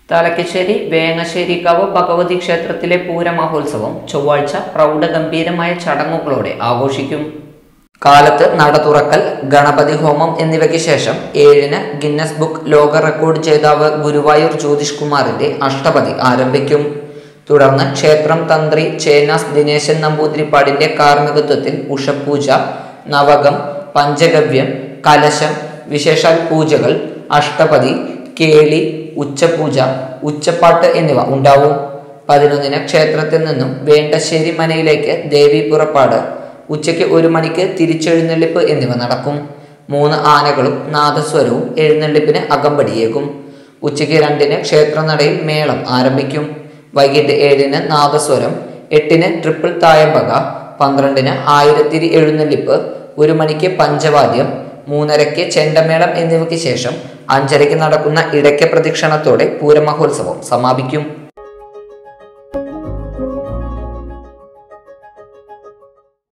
തലക്കശ്ശേരി വേങ്ങശ്ശേരിക്കാവ് ഭഗവതി ക്ഷേത്രത്തിലെ പൂരമഹോത്സവം ചൊവ്വാഴ്ച പ്രൗഢഗംഭീരമായ ചടങ്ങുകളോടെ ആഘോഷിക്കും കാലത്ത് നട തുറക്കൽ ഗണപതി ഹോമം എന്നിവയ്ക്ക് ശേഷം ഏഴിന് ഗിന്നസ് ബുക്ക് ലോക റെക്കോർഡ് ജേതാവ് ഗുരുവായൂർ ജ്യോതിഷ് കുമാറിന്റെ അഷ്ടപതി ആരംഭിക്കും തുടർന്ന് ക്ഷേത്രം തന്ത്രി ചേനാസ് ദിനേശൻ നമ്പൂതിരിപ്പാടിന്റെ കാർമ്മികത്വത്തിൽ ഉഷപൂജ നവകം പഞ്ചഗവ്യം കലശം വിശേഷാൽ പൂജകൾ അഷ്ടപതി കേളി ഉച്ചപൂജ ഉച്ചപ്പാട്ട് എന്നിവ ഉണ്ടാവും പതിനൊന്നിന് ക്ഷേത്രത്തിൽ നിന്നും വേണ്ടശ്ശേരി മനയിലേക്ക് ദേവി പുറപ്പാട് ഉച്ചയ്ക്ക് ഒരു മണിക്ക് തിരിച്ചെഴുന്നള്ളിപ്പ് എന്നിവ നടക്കും മൂന്ന് ആനകളും നാദസ്വരവും എഴുന്നള്ളിപ്പിന് അകമ്പടിയേകും ഉച്ചയ്ക്ക് രണ്ടിന് ക്ഷേത്രനടയിൽ മേളം ആരംഭിക്കും വൈകിട്ട് ഏഴിന് നാദസ്വരം എട്ടിന് ട്രിപ്പിൾ തായമ്പക പന്ത്രണ്ടിന് ആയിരത്തിരി എഴുന്നള്ളിപ്പ് ഒരു മണിക്ക് പഞ്ചവാദ്യം മൂന്നരയ്ക്ക് ചെണ്ടമേളം എന്നിവയ്ക്ക് ശേഷം അഞ്ചരയ്ക്ക് നടക്കുന്ന ഇടയ്ക്ക പ്രദക്ഷിണത്തോടെ പൂരമഹോത്സവം സമാപിക്കും